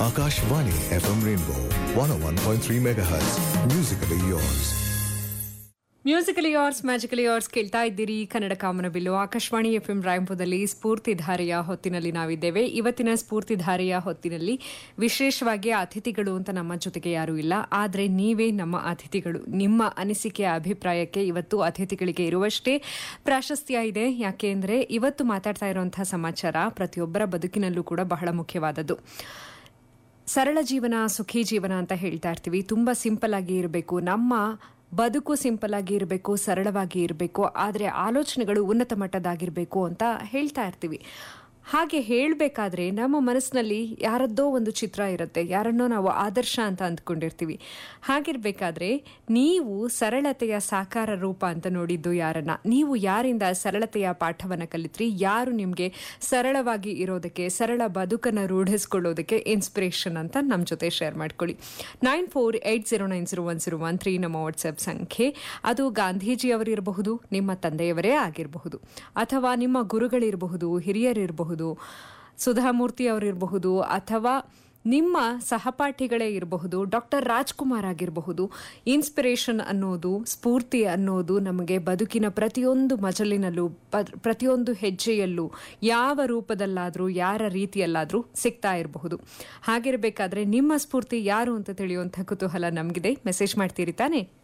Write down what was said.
Akashvani FM Rainbow 101.3 MHz. Musically yours. Musically yours magically yours ಕೇಳ್ತಾ ಇದ್ದೀರಿ ಕನ್ನಡ ಕಾಮನಬಿಲ್ಲು Akashvani FM ಎಂ ರಾಯಂಪುರದಲ್ಲಿ ಸ್ಫೂರ್ತಿಧಾರೆಯ ಹೊತ್ತಿನಲ್ಲಿ ನಾವಿದ್ದೇವೆ ಇವತ್ತಿನ ಸ್ಫೂರ್ತಿಧಾರೆಯ ಹೊತ್ತಿನಲ್ಲಿ ವಿಶೇಷವಾಗಿ ಅತಿಥಿಗಳು ಅಂತ ನಮ್ಮ ಜೊತೆಗೆ ಯಾರೂ ಇಲ್ಲ ಆದರೆ ನೀವೇ ನಮ್ಮ ಅತಿಥಿಗಳು ನಿಮ್ಮ ಅನಿಸಿಕೆಯ ಅಭಿಪ್ರಾಯಕ್ಕೆ ಇವತ್ತು ಅತಿಥಿಗಳಿಗೆ ಇರುವಷ್ಟೇ ಪ್ರಾಶಸ್ತ್ಯ ಇದೆ ಯಾಕೆ ಅಂದರೆ ಇವತ್ತು ಮಾತಾಡ್ತಾ ಇರುವಂತಹ ಸಮಾಚಾರ ಪ್ರತಿಯೊಬ್ಬರ ಬದುಕಿನಲ್ಲೂ ಕೂಡ ಬಹಳ ಮುಖ್ಯವಾದದ್ದು ಸರಳ ಜೀವನ ಸುಖಿ ಜೀವನ ಅಂತ ಹೇಳ್ತಾ ಇರ್ತೀವಿ ತುಂಬ ಸಿಂಪಲ್ ಆಗಿ ಇರಬೇಕು ನಮ್ಮ ಬದುಕು ಸಿಂಪಲ್ ಆಗಿ ಇರಬೇಕು ಸರಳವಾಗಿ ಇರಬೇಕು ಆದರೆ ಆಲೋಚನೆಗಳು ಉನ್ನತ ಮಟ್ಟದಾಗಿರಬೇಕು ಅಂತ ಹೇಳ್ತಾ ಇರ್ತೀವಿ ಹಾಗೆ ಹೇಳಬೇಕಾದ್ರೆ ನಮ್ಮ ಮನಸ್ಸಿನಲ್ಲಿ ಯಾರದ್ದೋ ಒಂದು ಚಿತ್ರ ಇರುತ್ತೆ ಯಾರನ್ನೋ ನಾವು ಆದರ್ಶ ಅಂತ ಅಂದ್ಕೊಂಡಿರ್ತೀವಿ ಹಾಗಿರ್ಬೇಕಾದ್ರೆ ನೀವು ಸರಳತೆಯ ಸಾಕಾರ ರೂಪ ಅಂತ ನೋಡಿದ್ದು ಯಾರನ್ನ ನೀವು ಯಾರಿಂದ ಸರಳತೆಯ ಪಾಠವನ್ನು ಕಲಿತ್ರಿ ಯಾರು ನಿಮಗೆ ಸರಳವಾಗಿ ಇರೋದಕ್ಕೆ ಸರಳ ಬದುಕನ್ನು ರೂಢಿಸ್ಕೊಳ್ಳೋದಕ್ಕೆ ಇನ್ಸ್ಪಿರೇಷನ್ ಅಂತ ನಮ್ಮ ಜೊತೆ ಶೇರ್ ಮಾಡ್ಕೊಳ್ಳಿ nine four eight zero nine zero one zero one three ನಮ್ಮ ವಾಟ್ಸ್ಆಪ್ ಸಂಖ್ಯೆ ಅದು ಗಾಂಧೀಜಿಯವರಿರಬಹುದು ನಿಮ್ಮ ತಂದೆಯವರೇ ಆಗಿರಬಹುದು ಅಥವಾ ನಿಮ್ಮ ಗುರುಗಳಿರಬಹುದು ಹಿರಿಯರಿರಬಹುದು ಸುಧಾಮೂರ್ತಿ ಅವರಿರಬಹುದು ಅಥವಾ ನಿಮ್ಮ ಸಹಪಾಠಿಗಳೇ ಇರಬಹುದು ಡಾಕ್ಟರ್ ರಾಜ್ಕುಮಾರ್ ಆಗಿರಬಹುದು ಇನ್ಸ್ಪಿರೇಷನ್ ಅನ್ನೋದು ಸ್ಫೂರ್ತಿ ಅನ್ನೋದು ನಮಗೆ ಬದುಕಿನ ಪ್ರತಿಯೊಂದು ಮಜಲಿನಲ್ಲೂ ಪ- ಪ್ರತಿಯೊಂದು ಹೆಜ್ಜೆಯಲ್ಲೂ ಯಾವ ರೂಪದಲ್ಲಾದರೂ ಯಾರ ರೀತಿಯಲ್ಲಾದರೂ ಸಿಗ್ತಾ ಇರಬಹುದು ಹಾಗಿರಬೇಕಾದ್ರೆ ನಿಮ್ಮ ಸ್ಫೂರ್ತಿ ಯಾರು ಅಂತ ತಿಳಿಯುವಂಥ ಕುತೂಹಲ ನಮಗಿದೆ ಮೆಸೇಜ್ ಮಾಡ್ತೀರಿ ತಾನೇ